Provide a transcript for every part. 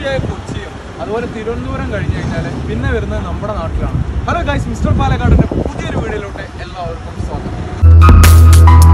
തുടർച്ചയായ കൊച്ചിയും അതുപോലെ തിരുവനന്തപുരം കഴിഞ്ഞ് കഴിഞ്ഞാൽ പിന്നെ വരുന്നത് നമ്മുടെ നാട്ടിലാണ് ഹലോ ഗൈസ് മിസ്റ്റർ പാലക്കാടിന്റെ പുതിയൊരു വീഡിയോയിലോട്ട് എല്ലാവർക്കും സ്വാഗതം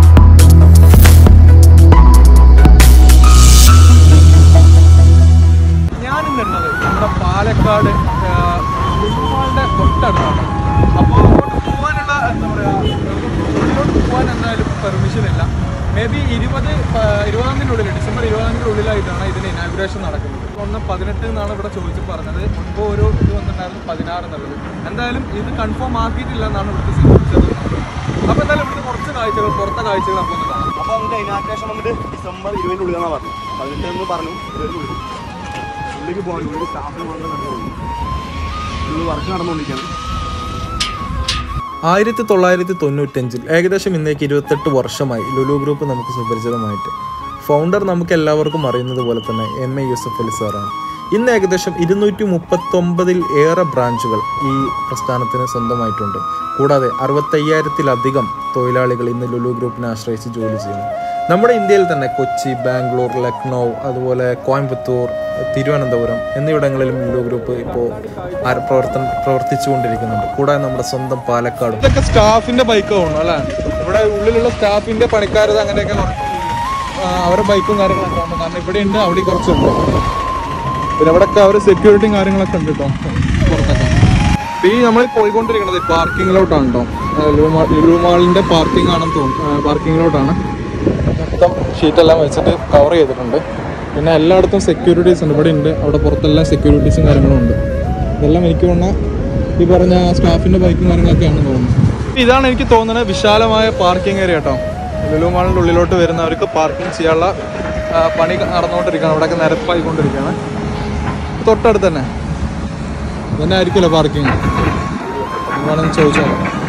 ഞാനിന്നുള്ളത് നമ്മുടെ പാലക്കാട് ലുലുമാളിന്റെ തൊട്ടടുത്താണ് അപ്പോൾ അങ്ങോട്ട് പോകാനുള്ള എന്താ പറയുക ഉള്ളിലോട്ട് പോകാൻ എന്തായാലും പെർമിഷൻ ഇല്ല മേ ബി ഇരുപത് പ- ഇരുപതാം തീയതി ഉള്ളിൽ ഡിസംബർ ഇരുപതാം തീയതി ഉള്ളിലായിട്ടാണ് ഇതിന് ഇനാഗുറേഷൻ നടക്കുന്നത് ഒന്ന് പതിനെട്ട് എന്നാണ് ഇവിടെ ചോദിച്ച് പറഞ്ഞത് മുൻപ് ഒരു ഇത് വന്നിട്ടുണ്ടായിരുന്നു പതിനാറ് എന്നുള്ളത് എന്തായാലും ഇത് കൺഫേം ആക്കിയിട്ടില്ല എന്നാണ് ഇവിടുത്തെ സ്വീകരിച്ചത് അപ്പോൾ എന്തായാലും ഇവിടുത്തെ കുറച്ച് കാഴ്ചകൾ പുറത്തെ കാഴ്ചകൾ നമുക്ക് ഒന്ന് കാണാം അപ്പൊ നമുക്ക് അതിനാശേഷം വന്നിട്ട് ഡിസംബർ ഇരുപതിന്റെ ഉള്ളിലാണ് പറഞ്ഞു പതിനെട്ട് എന്ന് പറഞ്ഞു ഇരുപതിന്റെ ഉള്ളിൽ ഉള്ളിലേക്ക് പോകാൻ ഉള്ളിൽ സ്റ്റാഫിന് മാത്രം കണ്ടുപോകും ഉള്ളിൽ വർക്ക് നടന്നുകൊണ്ടിരിക്കുകയാണ് ആയിരത്തി തൊള്ളായിരത്തി തൊണ്ണൂറ്റഞ്ചിൽ ഏകദേശം ഇന്നേക്ക് ഇരുപത്തെട്ട് വർഷമായി ലുലു ഗ്രൂപ്പ് നമുക്ക് സുപരിചിതമായിട്ട് ഫൗണ്ടർ നമുക്ക് എല്ലാവർക്കും അറിയുന്നത് പോലെ തന്നെ എം എ യൂസഫ് അലി സാറാണ് ഇന്ന് ഏകദേശം ഇരുന്നൂറ്റി മുപ്പത്തൊമ്പതിൽ ഏറെ ബ്രാഞ്ചുകൾ ഈ പ്രസ്ഥാനത്തിന് സ്വന്തമായിട്ടുണ്ട് കൂടാതെ അറുപത്തയ്യായിരത്തിലധികം തൊഴിലാളികൾ ഇന്ന് ലുലു ഗ്രൂപ്പിനെ ആശ്രയിച്ച് ജോലി ചെയ്യുന്നു നമ്മുടെ ഇന്ത്യയിൽ തന്നെ കൊച്ചി ബാംഗ്ലൂർ ലക്നൗ അതുപോലെ കോയമ്പത്തൂർ തിരുവനന്തപുരം എന്നിവിടങ്ങളിലും ലുലു ഗ്രൂപ്പ് ഇപ്പോൾ പ്രവർത്തനം പ്രവർത്തിച്ചുകൊണ്ടിരിക്കുന്നുണ്ട് കൂടാതെ നമ്മുടെ സ്വന്തം പാലക്കാടും ഇതൊക്കെ സ്റ്റാഫിന്റെ ബൈക്ക് തോന്നുന്നു അല്ലേ ഇവിടെ ഉള്ളിലുള്ള സ്റ്റാഫിന്റെ പണിക്കാരത് അങ്ങനെയൊക്കെ കുറച്ച് ആ, അവരുടെ ബൈക്കും കാര്യങ്ങളൊക്കെ ഉണ്ട് കാരണം ഇവിടെ ഉണ്ട് അവിടെ കുറച്ചുണ്ട് പിന്നെ ഇവിടെയൊക്കെ അവർ സെക്യൂരിറ്റിയും കാര്യങ്ങളൊക്കെ ഉണ്ട് കേട്ടോ പുറത്തൊക്കെ ഇപ്പൊ ഈ നമ്മൾ പോയിക്കൊണ്ടിരിക്കുന്നത് പാർക്കിങ്ങിലോട്ടാണ് കേട്ടോ ലുലു മാളിന്റെ പാർക്കിംഗ് ആണെന്ന് തോന്നുന്നു പാർക്കിങ്ങിലോട്ടാണ് മൊത്തം ഷീറ്റെല്ലാം വെച്ചിട്ട് കവർ ചെയ്തിട്ടുണ്ട് പിന്നെ എല്ലായിടത്തും സെക്യൂരിറ്റീസ് ഉണ്ട് ഇവിടെ ഉണ്ട് അവിടെ പുറത്തെല്ലാം സെക്യൂരിറ്റീസും കാര്യങ്ങളും ഉണ്ട് ഇതെല്ലാം എനിക്ക് തോന്നുന്ന ഈ പറഞ്ഞ സ്റ്റാഫിന്റെ ബൈക്കും കാര്യങ്ങളൊക്കെയാണ് തോന്നുന്നത് ഇതാണ് എനിക്ക് തോന്നുന്നത് വിശാലമായ പാർക്കിംഗ് ഏരിയ കേട്ടോ ലുലു മാളിന്റെ ഉള്ളിലോട്ട് വരുന്നവർക്ക് പാർക്കിംഗ് ചെയ്യാനുള്ള ആ, പണി നടന്നുകൊണ്ടിരിക്കുകയാണ് ഇവിടെയൊക്കെ നിരപ്പായിക്കൊണ്ടിരിക്കുകയാണ് തൊട്ടടുത്ത് തന്നെ തന്നെ ആയിരിക്കുമല്ലോ പാർക്കിംഗ് വേണമെന്ന് ചോദിച്ചാൽ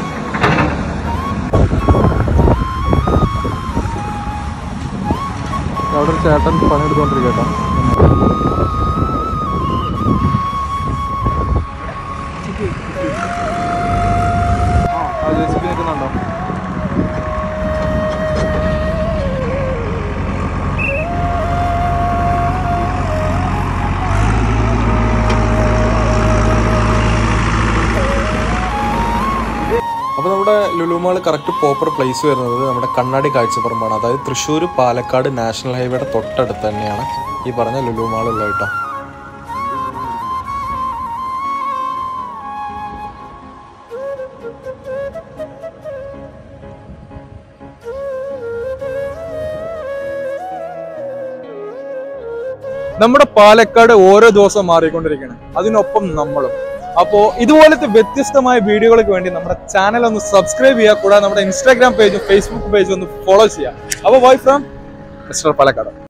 അവിടെ ഒരു ചേട്ടൻ പണിയെടുത്തോണ്ടിരിക്കട്ടോ ആ ജെ സി ബി നിൽക്കുന്നുണ്ടോ അപ്പോൾ നമ്മുടെ ലുലുമാൾ കറക്റ്റ് പ്രോപ്പർ പ്ലേസ് വരുന്നത് നമ്മുടെ കണ്ണാടി കാഴ്ചപ്പുറമ്പാണ് അതായത് തൃശ്ശൂർ പാലക്കാട് നാഷണൽ ഹൈവേയുടെ തൊട്ടടുത്ത് തന്നെയാണ് ഈ പറഞ്ഞ ലുലുമാൾ ഉള്ളത് കേട്ടോ നമ്മുടെ പാലക്കാട് ഓരോ ദിവസം മാറിക്കൊണ്ടിരിക്കുകയാണ് അതിനൊപ്പം നമ്മളും അപ്പോ ഇതുപോലത്തെ വ്യത്യസ്തമായ വീഡിയോകൾക്ക് വേണ്ടി നമ്മുടെ ചാനൽ ഒന്ന് സബ്സ്ക്രൈബ് ചെയ്യുക കൂടാതെ നമ്മുടെ ഇൻസ്റ്റാഗ്രാം പേജും ഫേസ്ബുക്ക് പേജും ഒന്ന് ഫോളോ ചെയ്യുക അപ്പോൾ ബോയ് ഫ്രം മിസ്റ്റർ പാലക്കാട്